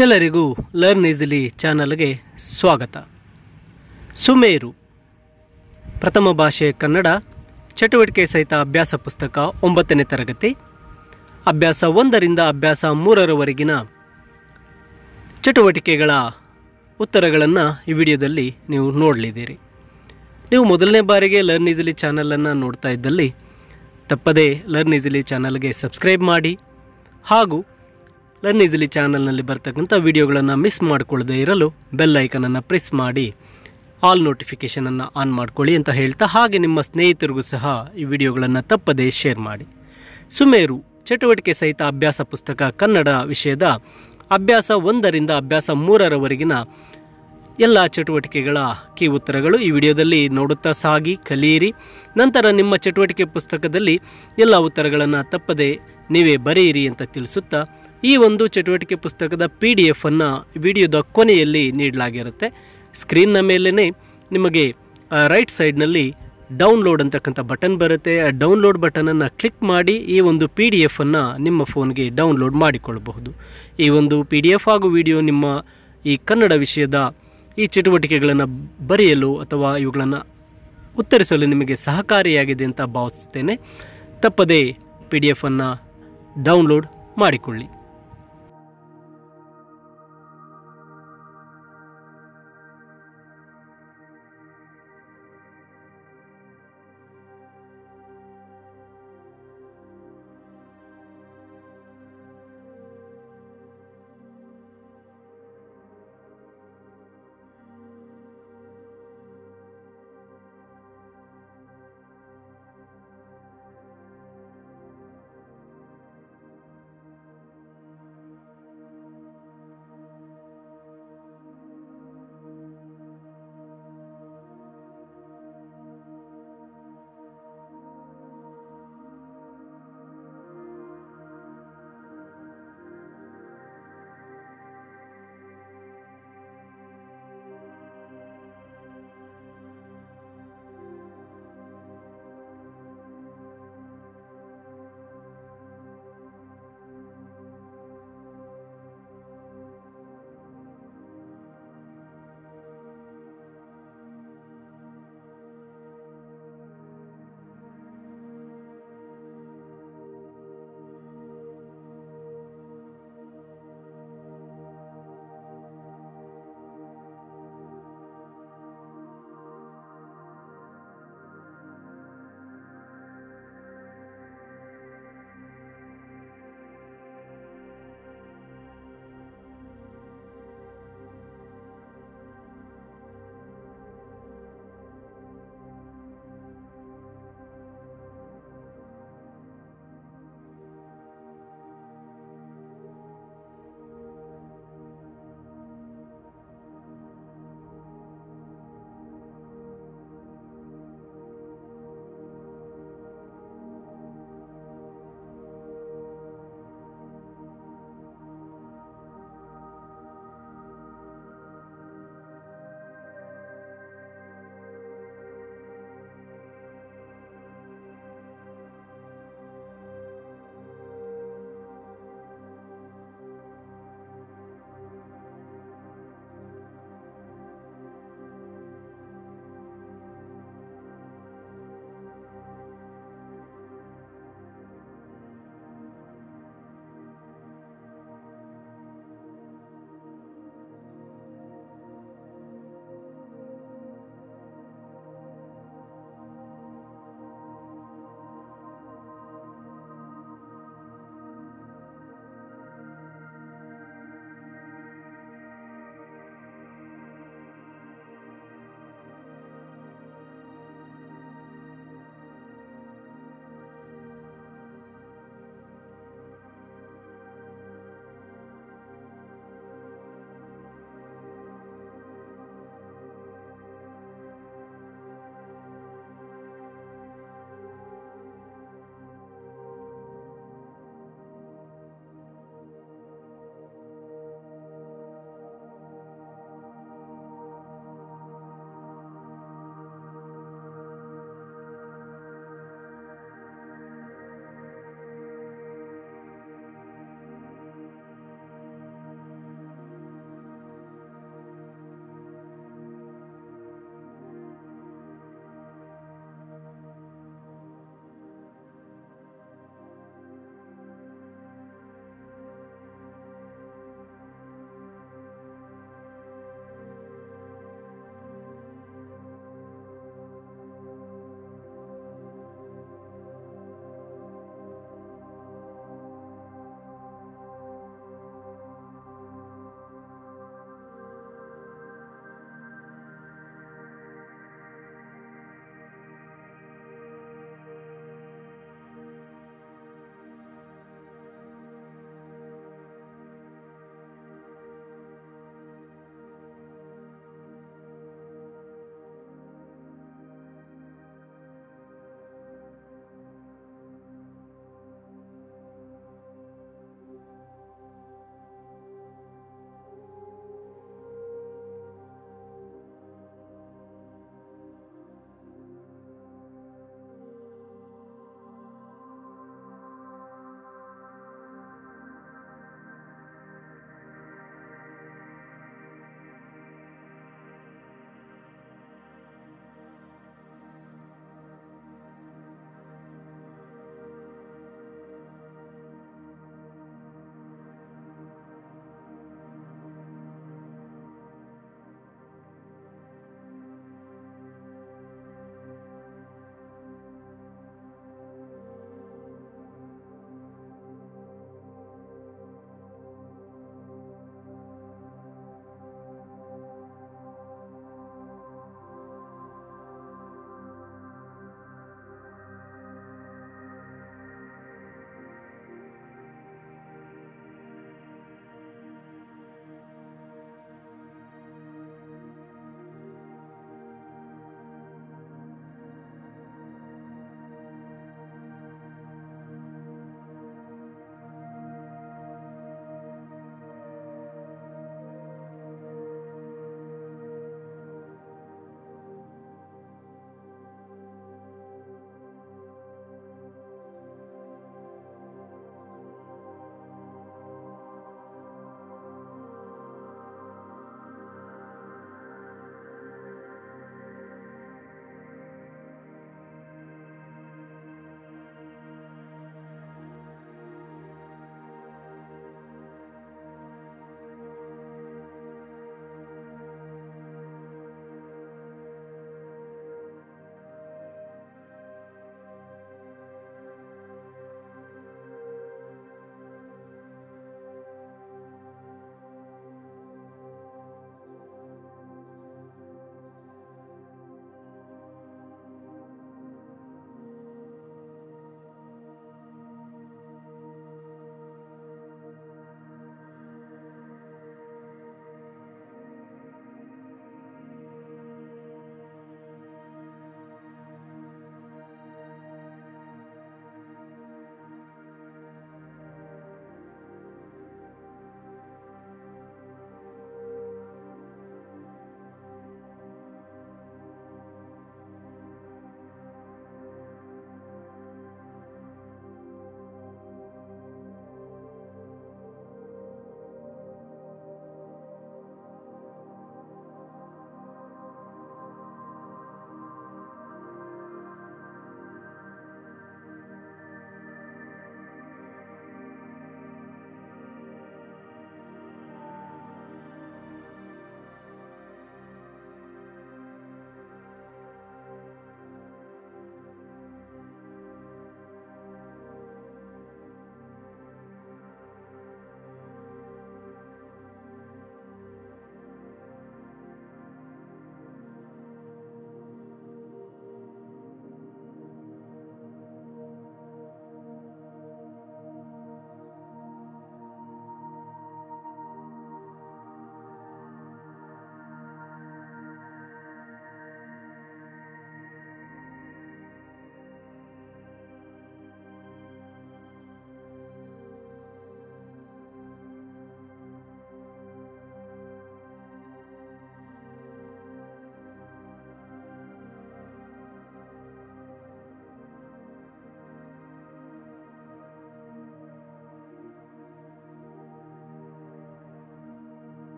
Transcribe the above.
ಎಲ್ಲರಿಗೂ learn easily ಚಾನಲ್ಗೆ ಸ್ವಾಗತ ಸುಮೇರು ಪ್ರಥಮ ಭಾಷೆ ಕನ್ನಡ ಚಟುವಟಿಕೆ ಸಹಿತ ಅಭ್ಯಾಸ ಪುಸ್ತಕ ಒಂಬತ್ತನೇ ತರಗತಿ ಅಭ್ಯಾಸ ಒಂದರಿಂದ ಅಭ್ಯಾಸ ಮೂರರವರೆಗಿನ ಚಟುವಟಿಕೆಗಳ ಉತ್ತರಗಳನ್ನು ಈ ವಿಡಿಯೋದಲ್ಲಿ ನೀವು ನೋಡಲಿದ್ದೀರಿ ನೀವು ಮೊದಲನೇ ಬಾರಿಗೆ ಲರ್ನ್ ಈಸಿಲಿ ಚಾನಲನ್ನು ನೋಡ್ತಾ ಇದ್ದಲ್ಲಿ ತಪ್ಪದೇ ಲರ್ನ್ ಈಸಿಲಿ ಚಾನಲ್ಗೆ ಸಬ್ಸ್ಕ್ರೈಬ್ ಮಾಡಿ ಹಾಗೂ ಲರ್ನ್ ಈಸಿಲಿ ಚಾನಲ್ನಲ್ಲಿ ಬರ್ತಕ್ಕಂಥ ವಿಡಿಯೋಗಳನ್ನು ಮಿಸ್ ಮಾಡಿಕೊಳ್ಳದೆ ಇರಲು ಬೆಲ್ ಐಕನನ್ನು ಪ್ರೆಸ್ ಮಾಡಿ ಆಲ್ ನೋಟಿಫಿಕೇಷನನ್ನು ಆನ್ ಮಾಡ್ಕೊಳ್ಳಿ ಅಂತ ಹೇಳ್ತಾ ಹಾಗೆ ನಿಮ್ಮ ಸ್ನೇಹಿತರಿಗೂ ಸಹ ಈ ವಿಡಿಯೋಗಳನ್ನು ತಪ್ಪದೇ ಶೇರ್ ಮಾಡಿ ಸುಮೇರು ಚಟುವಟಿಕೆ ಸಹಿತ ಅಭ್ಯಾಸ ಪುಸ್ತಕ ಕನ್ನಡ ವಿಷಯದ ಅಭ್ಯಾಸ ಒಂದರಿಂದ ಅಭ್ಯಾಸ ಮೂರರವರೆಗಿನ ಎಲ್ಲ ಚಟುವಟಿಕೆಗಳ ಕೀ ಉತ್ತರಗಳು ಈ ವಿಡಿಯೋದಲ್ಲಿ ನೋಡುತ್ತಾ ಸಾಗಿ ಕಲಿಯಿರಿ ನಂತರ ನಿಮ್ಮ ಚಟುವಟಿಕೆ ಪುಸ್ತಕದಲ್ಲಿ ಎಲ್ಲ ಉತ್ತರಗಳನ್ನು ತಪ್ಪದೆ ನೀವೇ ಬರೆಯಿರಿ ಅಂತ ತಿಳಿಸುತ್ತಾ ಈ ಒಂದು ಚಟುವಟಿಕೆ ಪುಸ್ತಕದ ಪಿ ಡಿ ಎಫನ್ನು ವಿಡಿಯೋದ ಕೊನೆಯಲ್ಲಿ ನೀಡಲಾಗಿರುತ್ತೆ ಸ್ಕ್ರೀನ್ನ ಮೇಲೇ ನಿಮಗೆ ರೈಟ್ ಸೈಡ್ನಲ್ಲಿ ಡೌನ್ಲೋಡ್ ಅಂತಕ್ಕಂಥ ಬಟನ್ ಬರುತ್ತೆ ಆ ಡೌನ್ಲೋಡ್ ಬಟನನ್ನು ಕ್ಲಿಕ್ ಮಾಡಿ ಈ ಒಂದು ಪಿ ಡಿ ಎಫನ್ನು ನಿಮ್ಮ ಫೋನ್ಗೆ ಡೌನ್ಲೋಡ್ ಮಾಡಿಕೊಳ್ಳಬಹುದು ಈ ಒಂದು ಪಿ ಡಿ ಎಫ್ ಹಾಗೂ ವಿಡಿಯೋ ನಿಮ್ಮ ಈ ಕನ್ನಡ ವಿಷಯದ ಈ ಚಟುವಟಿಕೆಗಳನ್ನು ಬರೆಯಲು ಅಥವಾ ಇವುಗಳನ್ನು ಉತ್ತರಿಸಲು ನಿಮಗೆ ಸಹಕಾರಿಯಾಗಿದೆ ಅಂತ ಭಾವಿಸ್ತೇನೆ ತಪ್ಪದೇ ಪಿ ಡಿ ಎಫನ್ನು ಡೌನ್ಲೋಡ್ ಮಾಡಿಕೊಳ್ಳಿ